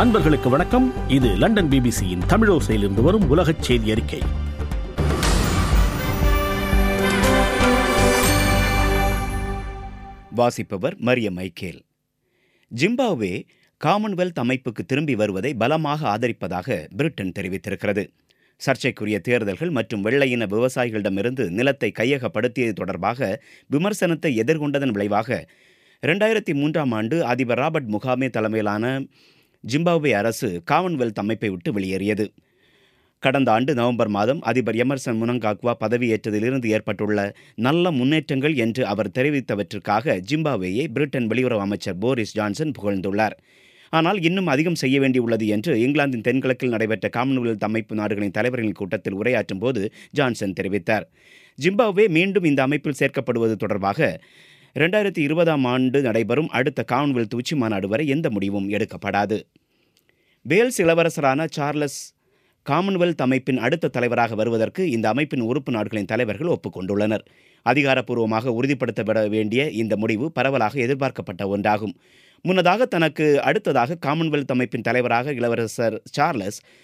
அன்பர்களுக்கு வணக்கம் இது லண்டன் பிபிசியின் தமிழோசையிலிருந்து வரும் உலகச் செய்தி அறிக்கை வாசிப்பவர் மரிய மைக்கேல் ஜிம்பாப்வே காமன்வெல்த் அமைப்புக்கு திரும்பி வருவதை பலமாக ஆதரிப்பதாக பிரிட்டன் தெரிவித்திருக்கிறது சர்ச்சைக்குரிய தேர்தல்கள் மற்றும் வெள்ளையின விவசாயிகளிடமிருந்து நிலத்தை கையகப்படுத்தியது தொடர்பாக விமர்சனத்தை எதிர்கொண்டதன் விளைவாக இரண்டாயிரத்தி மூன்றாம் ஆண்டு அதிபர் ராபர்ட் முகாமே தலைமையிலான ஜிம்பாப்வே அரசு காமன்வெல்த் அமைப்பை விட்டு வெளியேறியது கடந்த ஆண்டு நவம்பர் மாதம் அதிபர் எமர்சன் முனங்காக்வா பதவியேற்றதிலிருந்து ஏற்பட்டுள்ள நல்ல முன்னேற்றங்கள் என்று அவர் தெரிவித்தவற்றிற்காக ஜிம்பாப்வேயை பிரிட்டன் வெளியுறவு அமைச்சர் போரிஸ் ஜான்சன் புகழ்ந்துள்ளார் ஆனால் இன்னும் அதிகம் செய்ய வேண்டியுள்ளது என்று இங்கிலாந்தின் தென்கிழக்கில் நடைபெற்ற காமன்வெல்த் அமைப்பு நாடுகளின் தலைவர்களின் கூட்டத்தில் உரையாற்றும் போது ஜான்சன் தெரிவித்தார் ஜிம்பாப்வே மீண்டும் இந்த அமைப்பில் சேர்க்கப்படுவது தொடர்பாக இரண்டாயிரத்தி இருபதாம் ஆண்டு நடைபெறும் அடுத்த காமன்வெல்த் உச்சி மாநாடு வரை எந்த முடிவும் எடுக்கப்படாது வேல்ஸ் இளவரசரான சார்லஸ் காமன்வெல்த் அமைப்பின் அடுத்த தலைவராக வருவதற்கு இந்த அமைப்பின் உறுப்பு நாடுகளின் தலைவர்கள் ஒப்புக்கொண்டுள்ளனர் அதிகாரப்பூர்வமாக உறுதிப்படுத்தப்பட வேண்டிய இந்த முடிவு பரவலாக எதிர்பார்க்கப்பட்ட ஒன்றாகும் முன்னதாக தனக்கு அடுத்ததாக காமன்வெல்த் அமைப்பின் தலைவராக இளவரசர் சார்லஸ்